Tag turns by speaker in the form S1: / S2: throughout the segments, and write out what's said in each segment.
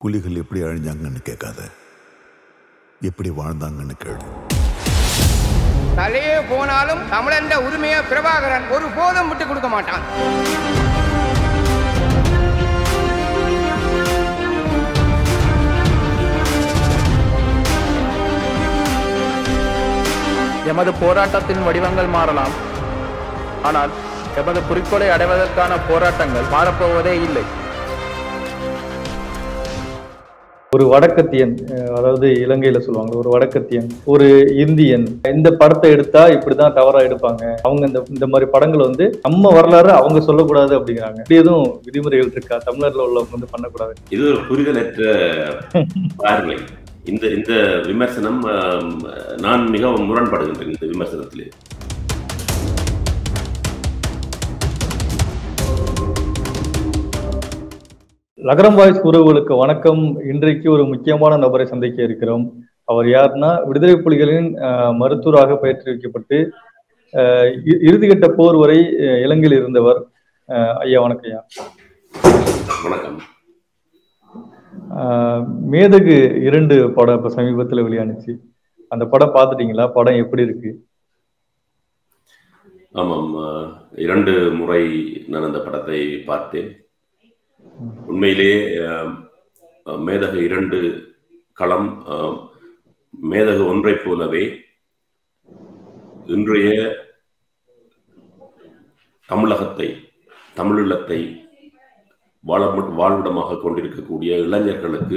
S1: புலிகள் எப்படி அழிஞ்சாங்கன்னு கேட்காத எப்படி வாழ்ந்தாங்கன்னு கேளு
S2: தலையே போனாலும் தமிழன்ற உரிமையை பிரபாகரன் ஒரு போதும் விட்டு கொடுக்க மாட்டான்
S3: எமது போராட்டத்தின் வடிவங்கள் மாறலாம் ஆனால் எமது குறிக்கோளை அடைவதற்கான போராட்டங்கள் மாறப்போவதே இல்லை
S4: ஒரு வடக்கத்தியன் அஹ் அதாவது இலங்கையில சொல்லுவாங்க ஒரு வடக்கத்தியன் ஒரு இந்தியன் இந்த படத்தை எடுத்தா இப்படிதான் தவறா எடுப்பாங்க அவங்க இந்த இந்த மாதிரி படங்கள் வந்து நம்ம வரலாறு அவங்க சொல்லக்கூடாது அப்படிங்கிறாங்க இப்படி எதுவும் விதிமுறைகள் இருக்கா தமிழர்ல உள்ளவங்க வந்து பண்ணக்கூடாது
S5: இது ஒரு புரிதலற்ற பார்வை இந்த இந்த விமர்சனம் ஆம், நான் மிகவும் முரண்படுகின்றேன் இந்த விமர்சனத்திலே
S4: லகரம் வாய்ஸ் உறவுகளுக்கு வணக்கம் இன்றைக்கு ஒரு முக்கியமான நபரை சந்திக்க இருக்கிறோம் அவர் யாருன்னா விடுதலை புலிகளின் அஹ், மருத்துவராக பயிற்றுவிக்கப்பட்டு அஹ், இ- இறுதிக்கட்ட போர் வரை அஹ், இலங்கையில் இருந்தவர் அஹ், ஐயா வணக்கம் ஐயா
S5: வணக்கம்
S4: ஆஹ் மேதகு இரண்டு படம் இப்ப சமீபத்துல வெளியானுச்சு அந்த படம் பார்த்துட்டீங்களா படம் எப்படி இருக்கு
S5: ஆமாம் ஆ, இரண்டு முறை நான் அந்த படத்தை பார்த்தேன் உண்மையிலே ஆம், மேதகு இரண்டு களம் ஆம், மேதகு ஒன்றைப் போலவே இன்றைய தமிழகத்தை தமிழீழத்தை வாழ வாழ்விடமாக கொண்டிருக்கக்கூடிய இளைஞர்களுக்கு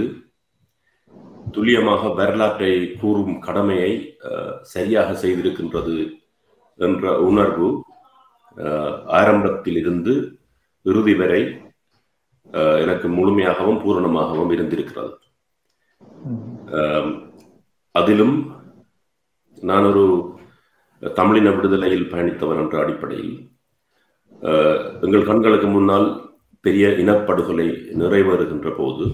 S5: துல்லியமாக வரலாற்றை கூறும் கடமையை அஹ், சரியாக செய்திருக்கின்றது என்ற உணர்வு அஹ், ஆரம்பத்திலிருந்து இறுதி வரை அஹ், எனக்கு முழுமையாகவும் பூரணமாகவும் இருந்திருக்கிறது அஹ், அதிலும் நான் ஒரு தமிழின விடுதலையில் பயணித்தவன் என்ற அடிப்படையில் அஹ், எங்கள் கண்களுக்கு முன்னால் பெரிய இனப்படுகொலை நிறைவேறுகின்ற போது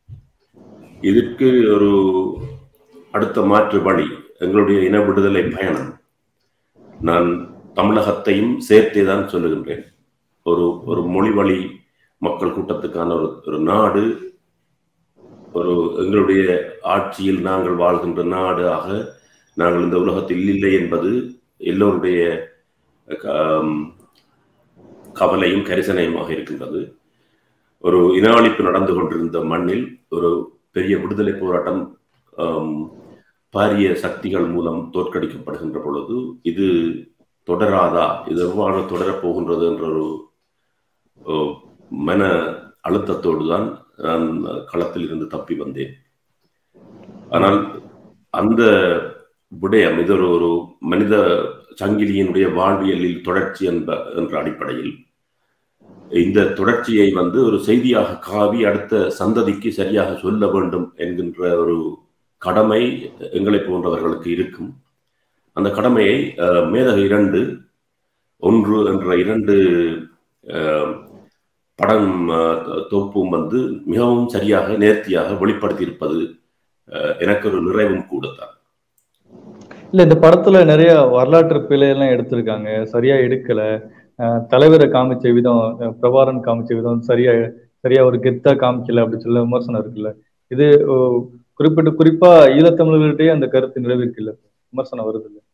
S5: இதற்கு ஒரு அடுத்த மாற்று வழி எங்களுடைய இன விடுதலை பயணம் நான் தமிழகத்தையும் சேர்த்தே தான் சொல்லுகின்றேன் ஒரு ஒரு மொழி வழி மக்கள் கூட்டத்துக்கான ஒரு ஒரு நாடு ஒரு எங்களுடைய ஆட்சியில் நாங்கள் வாழ்கின்ற நாடு ஆக நாங்கள் இந்த உலகத்தில் இல்லை என்பது எல்லோருடைய க- கவலையும் கரிசனையுமாக இருக்கின்றது ஒரு இன அழிப்பு நடந்து கொண்டிருந்த மண்ணில் ஒரு பெரிய விடுதலை போராட்டம் ஆம், பாரிய சக்திகள் மூலம் தோற்கடிக்கப்படுகின்ற பொழுது இது தொடராதா இது எவ்வாறு தொடரப் போகின்றது என்ற ஒரு ஓ, மன அழுத்தத்தோடு தான் நான் களத்தில் இருந்து தப்பி வந்தேன் ஆனால் அந்த விடயம் இது ஒரு ஒரு மனித சங்கிலியினுடைய வாழ்வியலில் தொடர்ச்சி என்ப என்ற அடிப்படையில் இந்த தொடர்ச்சியை வந்து ஒரு செய்தியாக காவி அடுத்த சந்ததிக்கு சரியாக சொல்ல வேண்டும் என்கின்ற ஒரு கடமை எங்களை போன்றவர்களுக்கு இருக்கும் அந்த கடமையை அஹ், மேதக இரண்டு ஒன்று என்ற இரண்டு அஹ், படம் அஹ், தொகுப்பும் வந்து மிகவும் சரியாக நேர்த்தியாக வெளிப்படுத்தியிருப்பது அஹ், எனக்கு ஒரு நிறைவும் கூடத்தான்
S4: இல்ல இந்த படத்துல நிறைய வரலாற்று பிழையெல்லாம் எடுத்திருக்காங்க சரியா எடுக்கல அஹ் தலைவரை காமிச்ச விதம் அஹ் பிரபாரன் காமிச்ச விதம் சரியா சரியா ஒரு கெத்தா காமிக்கல அப்படி சொல்ல விமர்சனம் இருக்குல்ல இது ஓ, குறிப்பிட்டு குறிப்பா ஈழத்தமிழர்கிட்டயே அந்த கருத்து நிறைவேற்கல விமர்சனம் வருது இல்ல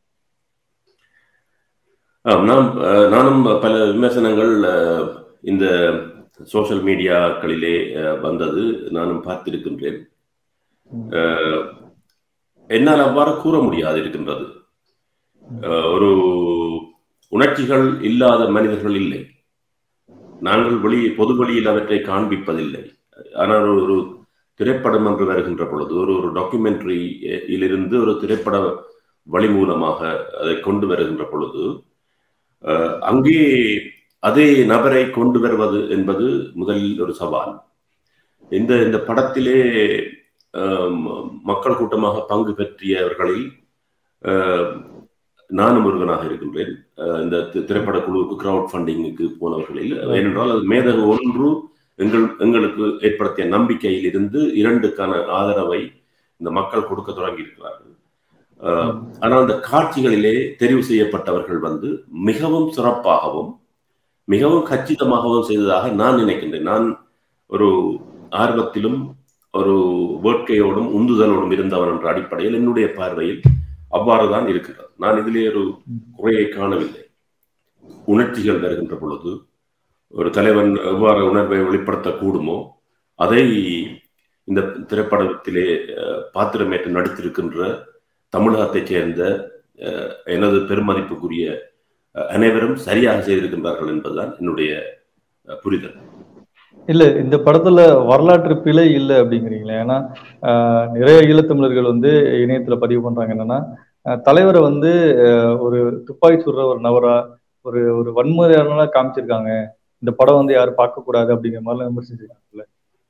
S5: ஆம், நாம் அஹ், நானும் பல விமர்சனங்கள் அஹ், இந்த சோஷியல் மீடியாக்களிலே அஹ், வந்தது நானும் பார்த்திருக்கின்றேன் அஹ், என்னால் அவ்வாறு கூற முடியாது இருக்கின்றது அஹ், ஒரு உணர்ச்சிகள் இல்லாத மனிதர்கள் இல்லை நாங்கள் வெளி பொது வெளியில் அவற்றை காண்பிப்பதில்லை ஆனால் ஒரு- ஒரு திரைப்படம் என்று வருகின்ற பொழுது ஒரு ஒரு டாக்குமெண்ட்ரி இலிருந்து ஒரு திரைப்பட வழி மூலமாக அதை கொண்டு வருகின்ற பொழுது அஹ், அங்கே அதே நபரை கொண்டு வருவது என்பது முதலில் ஒரு சவால் இந்த இந்த படத்திலே அஹ், மக்கள் கூட்டமாக பங்கு பெற்றியவர்களில் அஹ், நானும் ஒருவனாக இருக்கின்றேன் அஹ், இந்த தி- திரைப்பட குழுவுக்கு கிரவுட் ஃபண்டிங்குக்கு போனவர்களில் ஏனென்றால் அது மேதகு ஒன்று எங்கள் எங்களுக்கு ஏற்படுத்திய நம்பிக்கையில் இருந்து இரண்டுக்கான ஆதரவை இந்த மக்கள் கொடுக்க தொடங்கி இருக்கிறார்கள் அஹ், ஆனால் அந்த காட்சிகளிலே தெரிவு செய்யப்பட்டவர்கள் வந்து மிகவும் சிறப்பாகவும் மிகவும் கச்சிதமாகவும் செய்ததாக நான் நினைக்கின்றேன் நான் ஒரு ஆர்வத்திலும் ஒரு வேட்கையோடும் உந்துதலோடும் இருந்தவன் என்ற அடிப்படையில் என்னுடைய பார்வையில் அவ்வாறுதான் இருக்கிறது நான் இதிலே ஒரு குறையை காணவில்லை உணர்ச்சிகள் வருகின்ற பொழுது ஒரு தலைவன் எவ்வாறு உணர்வை வெளிப்படுத்த கூடுமோ அதை இந்த திரைப்படத்திலே அஹ், பாத்திரமேற்று நடித்திருக்கின்ற தமிழகத்தைச் சேர்ந்த அஹ், எனது பெருமதிப்புக்குரிய அஹ், அனைவரும் சரியாக செய்திருக்கின்றார்கள் என்பதுதான் என்னுடைய அஹ், புரிதல்
S4: இல்ல இந்த படத்துல வரலாற்று பிழை இல்லை அப்படிங்கிறீங்களே ஏன்னா ஆஹ், நிறைய ஈழத்தமிழர்கள் வந்து இணையத்துல பதிவு பண்றாங்க என்னன்னா ஆஹ், தலைவரை வந்து ஆஹ், ஒரு துப்பாக்கி சுடுற ஒரு நபரா ஒரு ஒரு வன்முறையாளனா காமிச்சிருக்காங்க இந்த படம் வந்து யாரும் பார்க்க கூடாது அப்படிங்கிற மாதிரிலாம் விமர்சிச்சிருக்காங்கல்ல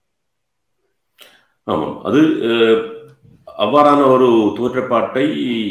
S5: ஆமாம் அது அஹ், அவ்வாறான ஒரு தோற்றப்பாட்டை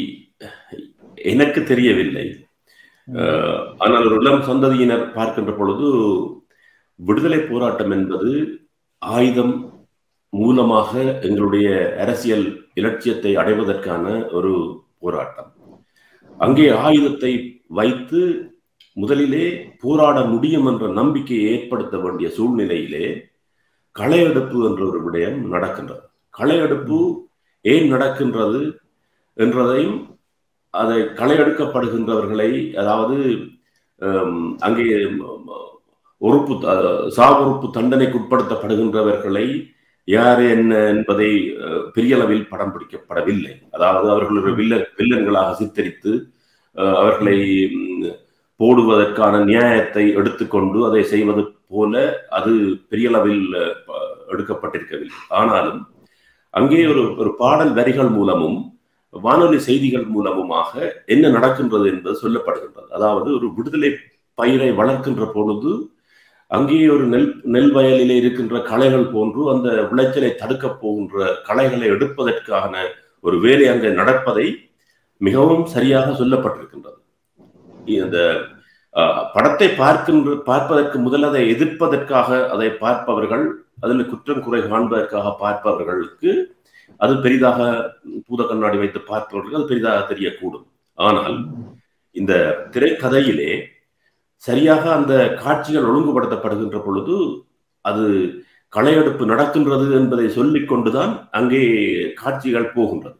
S5: எனக்கு தெரியவில்லை அஹ், ஆனால் ஒரு இளம் சந்ததியினர் பார்க்கின்ற பொழுது விடுதலை போராட்டம் என்பது ஆயுதம் மூலமாக எங்களுடைய அரசியல் இலட்சியத்தை அடைவதற்கான ஒரு போராட்டம் அங்கே ஆயுதத்தை வைத்து முதலிலே போராட முடியும் என்ற நம்பிக்கையை ஏற்படுத்த வேண்டிய சூழ்நிலையிலே களையெடுப்பு என்ற ஒரு விடயம் நடக்கின்றது களையெடுப்பு ஏன் நடக்கின்றது என்றதையும் அதை களையெடுக்கப்படுகின்றவர்களை அதாவது ஹம், அங்கே உறுப்பு த- சாவுறுப்பு தண்டனைக்கு உட்படுத்தப்படுகின்றவர்களை யார் என்ன என்பதை அஹ், பெரிய அளவில் படம் பிடிக்கப்படவில்லை அதாவது அவர்கள் ஒரு வில்ல வில்லன்களாக சித்தரித்து அஹ், அவர்களை ம், போடுவதற்கான நியாயத்தை எடுத்துக்கொண்டு அதை செய்வது போல அது பெரிய அளவில் அஹ், ப- எடுக்கப்பட்டிருக்கவில்லை ஆனாலும் அங்கே ஒரு ஒரு பாடல் வரிகள் மூலமும் வானொலி செய்திகள் மூலமுமாக என்ன நடக்கின்றது என்பது சொல்லப்படுகின்றது அதாவது ஒரு விடுதலை பயிரை வளர்க்கின்ற பொழுது அங்கே ஒரு நெல் நெல் வயலிலே இருக்கின்ற களைகள் போன்று அந்த விளைச்சலை தடுக்கப் போகின்ற களைகளை எடுப்பதற்கான ஒரு வேலை அங்கே நடப்பதை மிகவும் சரியாக சொல்லப்பட்டிருக்கின்றது இந்த அஹ், படத்தை பார்க்கின்ற பார்ப்பதற்கு முதல் அதை எதிர்ப்பதற்காக அதை பார்ப்பவர்கள் அதில் குற்றம் குறை காண்பதற்காக பார்ப்பவர்களுக்கு அது பெரிதாக பூத கண்ணாடி வைத்து பார்ப்பவர்கள் அது பெரிதாக தெரியக்கூடும் ஆனால் இந்த திரைக்கதையிலே சரியாக அந்த காட்சிகள் ஒழுங்குபடுத்தப்படுகின்ற பொழுது அது களையெடுப்பு நடக்கின்றது என்பதை சொல்லிக் கொண்டுதான் அங்கே காட்சிகள் போகின்றது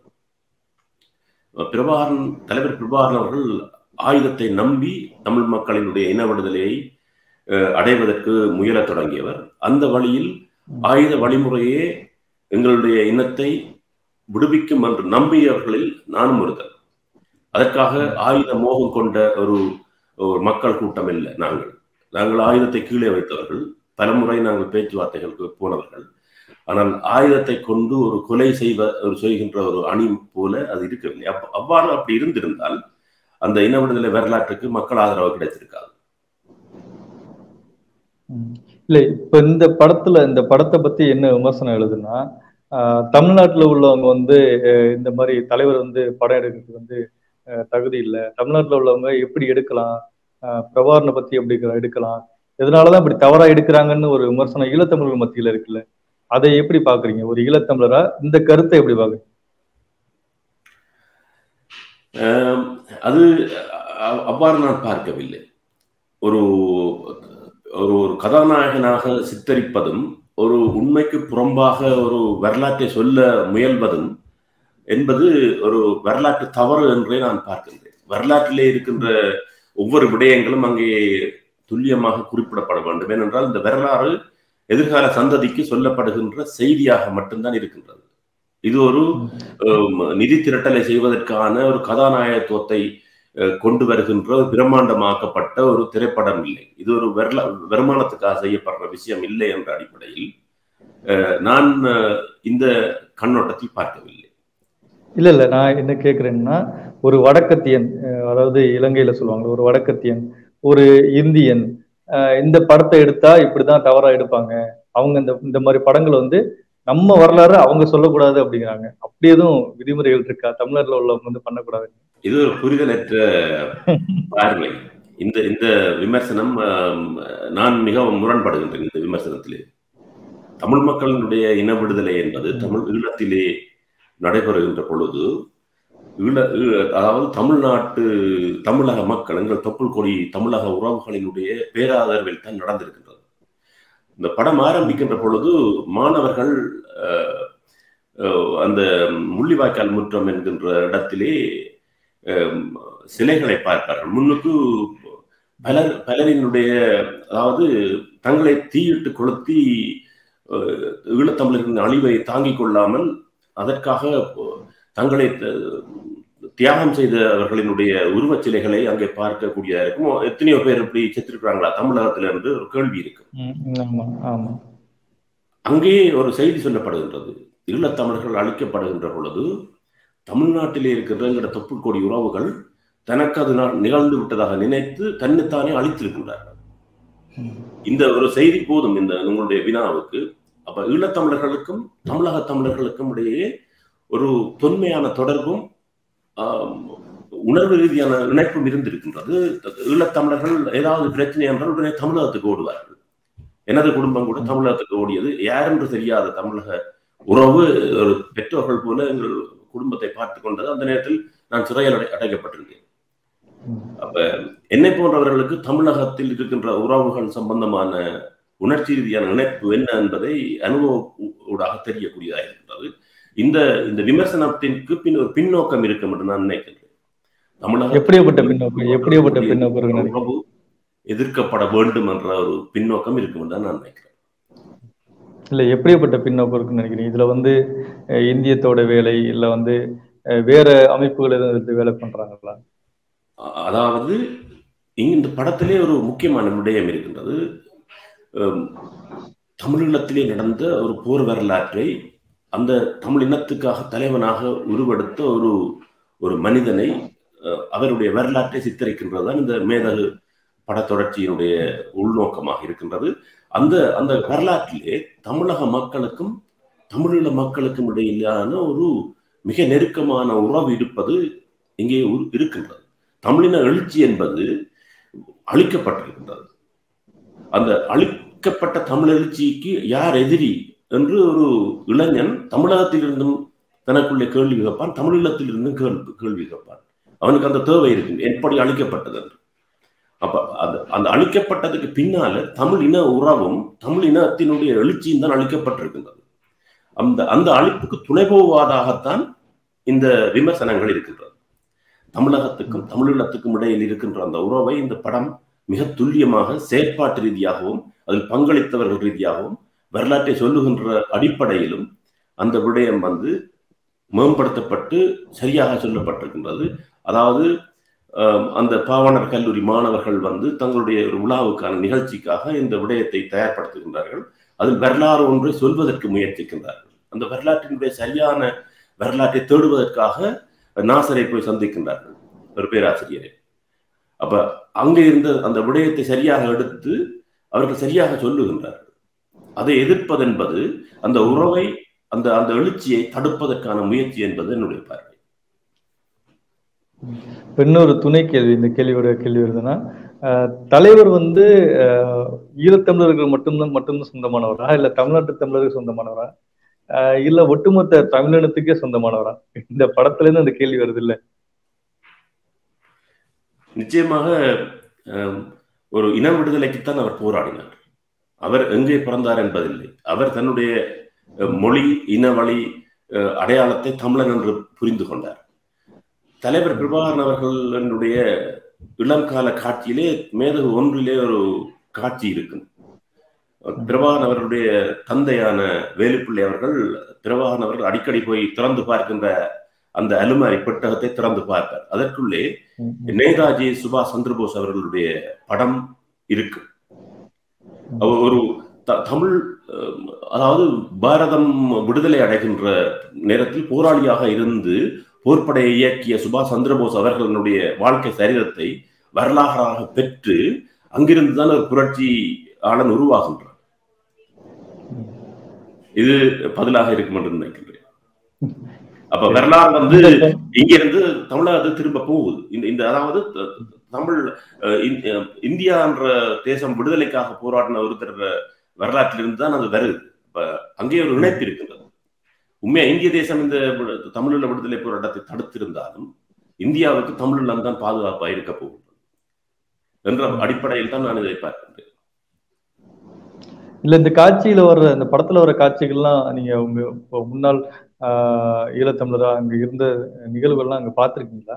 S5: பிரபாகரன் தலைவர் பிரபாகரன் அவர்கள் ஆயுதத்தை நம்பி தமிழ் மக்களினுடைய இன விடுதலையை அஹ், அடைவதற்கு முயலத் தொடங்கியவர் அந்த வழியில் ஆயுத வழிமுறையே எங்களுடைய இனத்தை விடுவிக்கும் என்று நம்பியவர்களில் நானும் ஒருத்தர் அதற்காக ஆயுத மோகம் கொண்ட ஒரு ஒரு மக்கள் கூட்டம் இல்லை நாங்கள் நாங்கள் ஆயுதத்தை கீழே வைத்தவர்கள் பலமுறை நாங்கள் பேச்சுவார்த்தைகளுக்கு போனவர்கள் ஆனால் ஆயுதத்தை கொண்டு ஒரு கொலை செய்வ ஒரு செய்கின்ற ஒரு அணி போல அது இருக்கவில்லை அப்ப அவ்வாறு அப்படி இருந்திருந்தால் அந்த இன விடுதலை வரலாற்றுக்கு மக்கள் ஆதரவு கிடைத்திருக்காது
S4: ம். இல்ல இப்ப இந்த படத்துல இந்த படத்தை பத்தி என்ன விமர்சனம் எழுதுன்னா ஆஹ், தமிழ்நாட்டுல உள்ளவங்க வந்து அஹ், இந்த மாதிரி தலைவர் வந்து படம் எடுக்கிறதுக்கு வந்து அஹ், தகுதி இல்லை தமிழ்நாட்டுல உள்ளவங்க எப்படி எடுக்கலாம் ஆஹ், பிரபாகரனை பத்தி எப்படி எடுக்கலாம் இதனாலதான் இப்படி தவறா எடுக்கிறாங்கன்னு ஒரு விமர்சனம் ஈழத்தமிழர்கள் மத்தியில இருக்குல்ல அதை எப்படி பாக்குறீங்க ஒரு ஈழத்தமிழரா இந்த கருத்தை எப்படி பாக்குறீங்க
S5: ஆம், அது அ- அவ்வாறு நான் பார்க்கவில்லை ஒரு ஒரு ஒரு கதாநாயகனாக சித்தரிப்பதும் ஒரு உண்மைக்கு புறம்பாக ஒரு வரலாற்றை சொல்ல முயல்வதும் என்பது ஒரு வரலாற்று தவறு என்றே நான் பார்க்கின்றேன் வரலாற்றிலே இருக்கின்ற ஒவ்வொரு விடயங்களும் அங்கே துல்லியமாக குறிப்பிடப்பட வேண்டும் ஏனென்றால் இந்த வரலாறு எதிர்கால சந்ததிக்கு சொல்லப்படுகின்ற செய்தியாக மட்டும்தான் இருக்கின்றது இது ஒரு அஹ், நிதி திரட்டலை செய்வதற்கான ஒரு கதாநாயகத்துவத்தை அஹ், கொண்டு வருகின்ற ஒரு பிரம்மாண்டமாக்கப்பட்ட ஒரு திரைப்படம் இல்லை இது ஒரு வரலா வருமானத்துக்காக செய்யப்படுற விஷயம் இல்லை என்ற அடிப்படையில் அஹ், நான் அஹ், இந்த கண்ணோட்டத்தில் பார்க்கவில்லை
S4: இல்ல இல்ல நான் என்ன கேக்குறேன்னா ஒரு வடக்கத்தியன் அஹ் அதாவது இலங்கையில சொல்லுவாங்க ஒரு வடக்கத்தியன் ஒரு இந்தியன் அஹ் இந்த படத்தை எடுத்தா இப்படிதான் தவறா எடுப்பாங்க அவங்க இந்த இந்த மாதிரி படங்கள் வந்து நம்ம வரலாறு அவங்க சொல்லக்கூடாது அப்படிங்கிறாங்க அப்படி எதுவும் விதிமுறைகள் இருக்கா தமிழ்நாட்டுல உள்ளவங்க வந்து பண்ணக்கூடாது
S5: இது ஒரு புரிதலற்ற பார்வை இந்த இந்த விமர்சனம் ஆம், நான் மிகவும் முரண்படுகின்றேன் இந்த விமர்சனத்திலே தமிழ் மக்களினுடைய இன விடுதலை என்பது தமிழ் ஈழத்திலே நடைபெறுகின்ற பொழுது ஈழ ஈ- அதாவது தமிழ்நாட்டு தமிழக மக்கள் எங்கள் தொப்புள் கொடி தமிழக உறவுகளினுடைய பேராதரவில் தான் நடந்திருக்கின்றது இந்த படம் ஆரம்பிக்கின்ற பொழுது மாணவர்கள் அஹ், அந்த முள்ளிவாய்க்கால் முற்றம் என்கின்ற இடத்திலே அஹ், சிலைகளை பார்ப்பார்கள் முன்னுக்கு பலர் பலரினுடைய அதாவது தங்களை தீயிட்டு கொளுத்தி அஹ், ஈழத்தமிழர்களின் அழிவை தாங்கிக் கொள்ளாமல் அதற்காக தங்களை த- தியாகம் செய்தவர்களினுடைய உருவச் சிலைகளை அங்கே பார்க்கக்கூடியதா இருக்கும் எத்தனையோ பேர் இப்படி செத்திருக்கிறாங்களா தமிழகத்துல இருந்து ஒரு கேள்வி இருக்கு
S4: ம், ஆமா ஆமா
S5: அங்கே ஒரு செய்தி சொல்லப்படுகின்றது ஈழத்தமிழர்கள் அழிக்கப்படுகின்ற பொழுது தமிழ்நாட்டிலே இருக்கிற எங்கட தொப்புக்கொடி உறவுகள் தனக்கு அது நா- நிகழ்ந்து விட்டதாக நினைத்து தன்னைத்தானே அழித்திருக்கின்றார்கள் இந்த ஒரு செய்தி போதும் இந்த உங்களுடைய வினாவுக்கு அப்ப ஈழத்தமிழர்களுக்கும் தமிழக தமிழர்களுக்கும் இடையே ஒரு தொன்மையான தொடர்பும் ஆம், உணர்வு ரீதியான இணைப்பும் இருந்திருக்கின்றது ஈழத்தமிழர்கள் ஏதாவது பிரச்சனை என்றால் உடனே தமிழகத்துக்கு ஓடுவார்கள் எனது குடும்பம் கூட தமிழகத்துக்கு ஓடியது யார் என்று தெரியாத தமிழக உறவு ஒரு பெற்றோர்கள் போல எங்கள் குடும்பத்தை பார்த்து கொண்டது அந்த நேரத்தில் நான் சிறையில் அடை அடைக்கப்பட்டிருந்தேன் அப்ப என்னை போன்றவர்களுக்கு தமிழகத்தில் இருக்கின்ற உறவுகள் சம்பந்தமான உணர்ச்சி ரீதியான இணைப்பு என்ன என்பதை அனுபவ ஊடாக தெரியக்கூடியதாக இருக்கின்றது இந்த இந்த விமர்சனத்திற்கு பின் ஒரு பின்னோக்கம் இருக்கும் என்று நான் நினைக்கின்றேன் தமிழக
S4: எப்படியாப்பட்ட பின்னோக்கம் எப்படியாப்பட்ட பின்னோக்கம் இருக்கு நினைக்கிறீங்க?
S5: உறவு எதிர்க்கப்பட வேண்டும் என்ற ஒரு பின்னோக்கம் இருக்கும் என்று தான் நான் நினைக்கிறேன்
S4: இல்ல எப்படியாப்பட்ட பின்னோக்கம் இருக்குன்னு நினைக்கிறீங்க இதுல வந்து அஹ், இந்தியத்தோட வேலை இல்ல வந்து அஹ், வேற அமைப்புகள் எதுவும் எடுத்து வேலை பண்றாங்களா
S5: அ- அதாவது இங்க இந்த படத்திலே ஒரு முக்கியமான விடயம் இருக்கின்றது ஹம், தமிழீழத்திலே நடந்த ஒரு போர் வரலாற்றை அந்த தமிழ் இனத்துக்காக தலைவனாக உருவெடுத்த ஒரு ஒரு மனிதனை அஹ், அவருடைய வரலாற்றை சித்தரிக்கின்றது தான் இந்த மேதகு படத்தொடர்ச்சியினுடைய உள்நோக்கமாக இருக்கின்றது அந்த அந்த வரலாற்றிலே தமிழக மக்களுக்கும் தமிழீழ மக்களுக்கும் இடையிலான ஒரு மிக நெருக்கமான உறவு இருப்பது இங்கே உரு- இருக்கின்றது தமிழின எழுச்சி என்பது அழிக்கப்பட்டிருக்கின்றது அந்த அழிக்கப்பட்ட தமிழ் எழுச்சிக்கு யார் எதிரி என்று ஒரு இளைஞன் தமிழகத்திலிருந்தும் தனக்குள்ளே கேள்வி கேட்பான் தமிழீழத்திலிருந்தும் கேள்வி கேள்வி கேட்பான் அவனுக்கு அந்த தேவை இருக்கு எப்படி அழிக்கப்பட்டது என்று அப்ப அந்த அந்த அழிக்கப்பட்டதுக்கு பின்னால தமிழ் இன உறவும் தமிழ் இனத்தினுடைய எழுச்சியும் தான் அழிக்கப்பட்டிருக்கின்றது அந்த அந்த அழிப்புக்கு துணை போவதாகத்தான் இந்த விமர்சனங்கள் இருக்கின்றது தமிழகத்துக்கும் தமிழீழத்துக்கும் இடையில் இருக்கின்ற அந்த உறவை இந்த படம் மிக துல்லியமாக செயற்பாட்டு ரீதியாகவும் அதில் பங்களித்தவர்கள் ரீதியாகவும் வரலாற்றை சொல்லுகின்ற அடிப்படையிலும் அந்த விடயம் வந்து மேம்படுத்தப்பட்டு சரியாக சொல்லப்பட்டிருக்கின்றது அதாவது அஹ், அந்த பாவனர் கல்லூரி மாணவர்கள் வந்து தங்களுடைய ஒரு விழாவுக்கான நிகழ்ச்சிக்காக இந்த விடயத்தை தயார்படுத்துகின்றார்கள் அதில் வரலாறு ஒன்றை சொல்வதற்கு முயற்சிக்கின்றார்கள் அந்த வரலாற்றினுடைய சரியான வரலாற்றை தேடுவதற்காக நாசரை போய் சந்திக்கின்றார்கள் ஒரு பேராசிரியரை அப்ப அங்கே இருந்த அந்த விடயத்தை சரியாக எடுத்து அவர்கள் சரியாக சொல்லுகின்றார்கள் அதை எதிர்ப்பது என்பது அந்த உறவை அந்த அந்த எழுச்சியை தடுப்பதற்கான முயற்சி என்பது என்னுடைய பார்வை
S4: இப்ப இன்னொரு துணை கேள்வி இந்த கேள்வியோட கேள்வி வருதுன்னா அஹ், தலைவர் வந்து அஹ், ஈழத்தமிழர்கள் மட்டும்தான் மட்டும்தான் சொந்தமானவரா இல்ல தமிழ்நாட்டு தமிழருக்கு சொந்தமானவரா அஹ், இல்ல ஒட்டுமொத்த தமிழினத்துக்கே சொந்தமானவரா இந்த படத்துல இருந்து அந்த கேள்வி வருது இல்ல
S5: நிச்சயமாக அஹ், ஒரு இன விடுதலைக்குத்தான் அவர் போராடினார் அவர் எங்கே பிறந்தார் என்பதில்லை அவர் தன்னுடைய அஹ், மொழி இனவழி அஹ், அடையாளத்தை தமிழன் என்று புரிந்து கொண்டார் தலைவர் பிரபாகரன் அவர்களுடைய இளங்கால காட்சியிலே மேதகு ஒன்றிலே ஒரு காட்சி இருக்கும் பிரபாகரன் அவர்களுடைய தந்தையான வேலுப்பிள்ளை அவர்கள் பிரபாகரன் அவர்கள் அடிக்கடி போய் திறந்து பார்க்கின்ற அந்த அலுமாரி பெட்டகத்தை திறந்து பார்ப்பார் அதற்குள்ளே நேதாஜி சுபாஷ் சந்திரபோஸ் அவர்களுடைய படம் இருக்கு அவர் ஒரு த- தமிழ் அஹ், அதாவது பாரதம் விடுதலை அடைகின்ற நேரத்தில் போராளியாக இருந்து போர்ப்படையை இயக்கிய சுபாஷ் சந்திரபோஸ் அவர்களுடைய வாழ்க்கை சரிதத்தை வரலாறாக பெற்று அங்கிருந்து தான் ஒரு புரட்சியாளன் உருவாகின்றார் இது பதிலாக இருக்கும் என்று நினைக்கின்றேன் அப்ப வரலாறு வந்து இங்க இருந்து தமிழகத்து திரும்ப போகுது இந்த இந்த அதாவது த- தமிழ் அஹ், இந்- அஹ், இந்தியா என்ற தேசம் விடுதலைக்காக போராடின ஒருத்தர் வரலாற்றிலிருந்து தான் அது வருது இப்ப அங்கே ஒரு இணைப்பு இருக்கின்றது உண்மையா இந்திய தேசம் இந்த விடு- தமிழீழ விடுதலை போராட்டத்தை தடுத்திருந்தாலும் இந்தியாவுக்கு தமிழீழம் தான் பாதுகாப்பாக இருக்க போகின்றது என்ற அடிப்படையில் தான் நான் இதை பார்க்கின்றேன்
S4: இல்ல இந்த காட்சியில வர்ற இந்த படத்துல வர காட்சிகள்லாம் நீங்க உங்க இப்போ முன்னாள் ஆஹ் ஈழத்தமிழரா அங்க இருந்த நிகழ்வுகள்லாம் அங்க பார்த்திருக்கீங்களா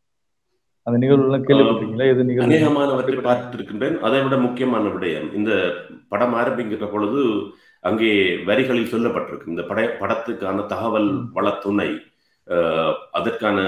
S4: அந்த நிகழ்வுகள்லாம் கேள்விப்பட்டிருக்கீங்களா எது நிகழ்வு
S5: அநேகமானவற்றை பார்த்திருக்கின்றேன் அதை விட முக்கியமான விடயம் இந்த படம் ஆரம்பிக்கிற பொழுது அங்கே வரிகளில் சொல்லப்பட்டிருக்கு இந்த பட படத்துக்கான தகவல் வளத்துணை அஹ், அதற்கான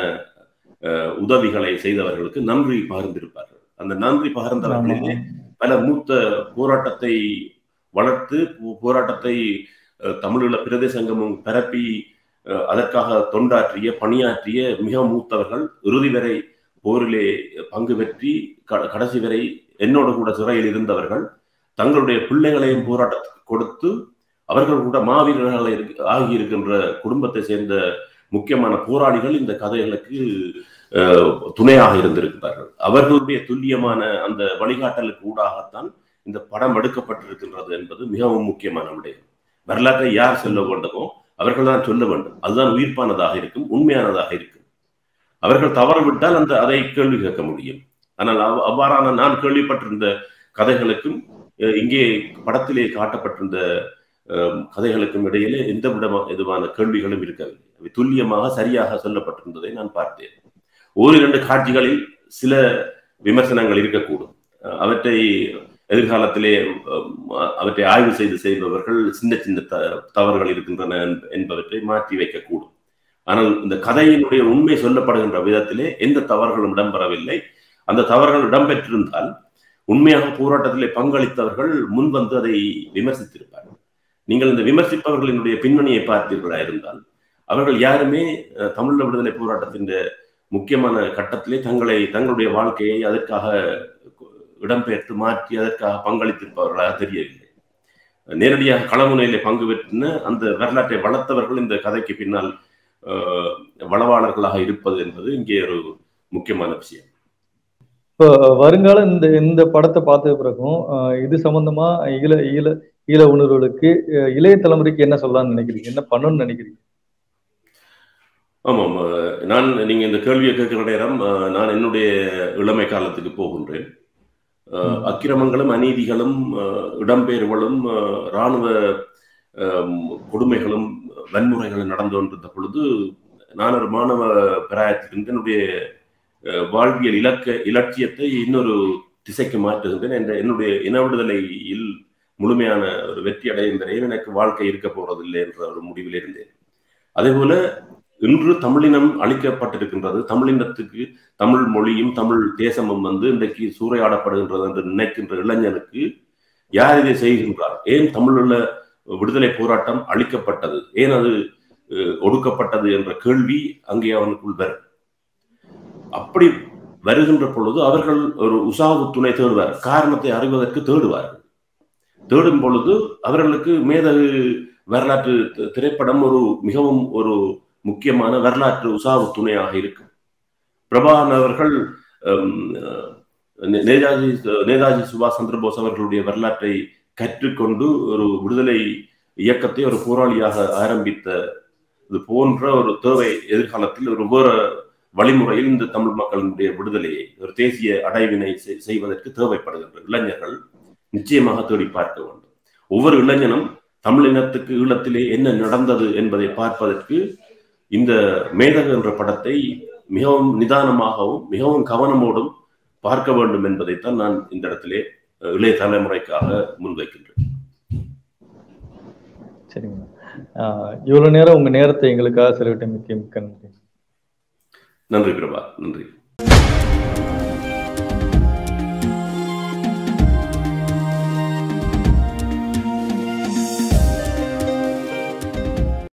S5: அஹ், உதவிகளை செய்தவர்களுக்கு நன்றி பகிர்ந்திருப்பார்கள் அந்த நன்றி பகிர்ந்தவர்களிலே பல மூத்த போராட்டத்தை வளர்த்து போ- போராட்டத்தை அஹ், தமிழீழ பிரதேசங்கமும் பரப்பி அஹ், அதற்காக தொண்டாற்றிய பணியாற்றிய மிக மூத்தவர்கள் இறுதி வரை போரிலே பங்கு பெற்றி க- கடைசி வரை என்னோடு கூட சிறையில் இருந்தவர்கள் தங்களுடைய பிள்ளைகளையும் போராட்டத்துக்கு கொடுத்து அவர்கள் கூட மாவீரர்களை இருக்கு- ஆகியிருக்கின்ற குடும்பத்தை சேர்ந்த முக்கியமான போராளிகள் இந்த கதைகளுக்கு அஹ், துணையாக இருந்திருக்கிறார்கள் அவர்களுடைய துல்லியமான அந்த வழிகாட்டலுக்கு ஊடாகத்தான் இந்த படம் எடுக்கப்பட்டிருக்கின்றது என்பது மிகவும் முக்கியமான விடயம் வரலாற்றை யார் சொல்ல வேண்டுமோ அவர்கள் தான் சொல்ல வேண்டும் அதுதான் உயிர்ப்பானதாக இருக்கும் உண்மையானதாக இருக்கும் அவர்கள் தவறு விட்டால் அந்த அதை கேள்வி கேட்க முடியும் ஆனால் அவ்- அவ்வாறான நான் கேள்விப்பட்டிருந்த கதைகளுக்கும் அஹ், இங்கே படத்திலே காட்டப்பட்டிருந்த அஹ், கதைகளுக்கும் இடையிலே எந்த விதமா எதுவான கேள்விகளும் இருக்கவில்லை அவை துல்லியமாக சரியாக சொல்லப்பட்டிருந்ததை நான் பார்த்தேன் ஓரிரண்டு காட்சிகளில் சில விமர்சனங்கள் இருக்கக்கூடும் அஹ், அவற்றை எதிர்காலத்திலே அஹ், அவற்றை ஆய்வு செய்து செய்பவர்கள் சின்ன சின்ன த தவறுகள் இருக்கின்றன என்ப- என்பவற்றை மாற்றி வைக்கக்கூடும் ஆனால் இந்த கதையினுடைய உண்மை சொல்லப்படுகின்ற விதத்திலே எந்த தவறுகளும் இடம்பெறவில்லை அந்த தவறுகள் இடம்பெற்றிருந்தால் உண்மையாக போராட்டத்திலே பங்களித்தவர்கள் முன்வந்து அதை விமர்சித்திருப்பார்கள் நீங்கள் இந்த விமர்சிப்பவர்களினுடைய பின்னணியை பார்த்தீர்களா இருந்தால் அவர்கள் யாருமே அஹ், தமிழீழ விடுதலை போராட்டத்தின் முக்கியமான கட்டத்திலே தங்களை தங்களுடைய வாழ்க்கையை அதற்காக இடம்பெயர்த்து மாற்றி அதற்காக பங்களித்திருப்பவர்களாக தெரியவில்லை நேரடியாக களமுனையிலே பங்கு பெற்றின அந்த வரலாற்றை வளர்த்தவர்கள் இந்த கதைக்கு பின்னால் அஹ், வளவாளர்களாக இருப்பது என்பது இங்கே ஒரு முக்கியமான விஷயம்
S4: இப்போ வருங்கால இந்த இந்த படத்தை பார்த்த பிறகும் ஆஹ் இது சம்பந்தமா ஈழ ஈழ ஈழ உணர்வுகளுக்கு அஹ் இளைய தலைமுறைக்கு என்ன சொல்லலாம்னு நினைக்கிறீங்க என்ன பண்ணணும்னு நினைக்கிறீங்க
S5: ஆமாம் அஹ், நான் நீங்க இந்த கேள்வியை கேட்கிற நேரம் அஹ், நான் என்னுடைய இளமை காலத்துக்கு போகின்றேன் அஹ்,
S4: ம்.
S5: அக்கிரமங்களும் அநீதிகளும் அஹ், இடம்பெயர்வுகளும் அஹ், இராணுவ அஹ், கொடுமைகளும் வன்முறைகளும் நடந்து கொண்டிருந்த பொழுது நான் ஒரு மாணவ பிராயத்திலிருந்து என்னுடைய அஹ், வாழ்வியல் இலக்க இலட்சியத்தை இன்னொரு திசைக்கு மாற்றுகின்றேன் என்ற என்னுடைய இன விடுதலையில் முழுமையான ஒரு வெற்றி அடையும் வரையும் எனக்கு வாழ்க்கை இருக்க போறதில்லை என்ற ஒரு முடிவில் இருந்தேன் அதே போல இன்று தமிழினம் அளிக்கப்பட்டிருக்கின்றது தமிழினத்துக்கு தமிழ் மொழியும் தமிழ் தேசமும் வந்து இன்றைக்கு சூறையாடப்படுகின்றது என்று நினைக்கின்ற இளைஞனுக்கு யார் இதை செய்கின்றார் ஏன் தமிழுள்ள விடுதலை போராட்டம் அளிக்கப்பட்டது ஏன் அது அஹ், ஒடுக்கப்பட்டது என்ற கேள்வி அங்கே அவனுக்குள் வரும் அப்படி வருகின்ற பொழுது அவர்கள் ஒரு உசாவு துணை தேடுவார் காரணத்தை அறிவதற்கு தேடுவார்கள் தேடும் பொழுது அவர்களுக்கு மேதகு வரலாற்று தி- திரைப்படம் ஒரு மிகவும் ஒரு முக்கியமான வரலாற்று உசாவு துணையாக இருக்கும் பிரபாகரன் அவர்கள் ஹம், நே- நேதாஜி நேதாஜி சுபாஷ் சந்திரபோஸ் அவர்களுடைய வரலாற்றை கற்றுக்கொண்டு ஒரு விடுதலை இயக்கத்தை ஒரு போராளியாக ஆரம்பித்த இது போன்ற ஒரு தேவை எதிர்காலத்தில் ஒரு வேறு வழிமுறையில் இந்த தமிழ் மக்களினுடைய விடுதலையை ஒரு தேசிய அடைவினை செய்- செய்வதற்கு தேவைப்படுகின்ற இளைஞர்கள் நிச்சயமாக தேடி பார்க்க வேண்டும் ஒவ்வொரு இளைஞனும் தமிழினத்துக்கு ஈழத்திலே என்ன நடந்தது என்பதை பார்ப்பதற்கு இந்த மேதகு என்ற படத்தை மிகவும் நிதானமாகவும் மிகவும் கவனமோடும் பார்க்க வேண்டும் என்பதைத்தான் நான் இந்த இடத்திலே அஹ், இளைய தலைமுறைக்காக முன்வைக்கின்றேன்
S4: சரிங்க ஆஹ் இவ்வளவு நேரம் உங்க நேரத்தை எங்களுக்காக செலவிட்ட மிக்க மிக்க நன்றி
S5: நன்றி பிரபா நன்றி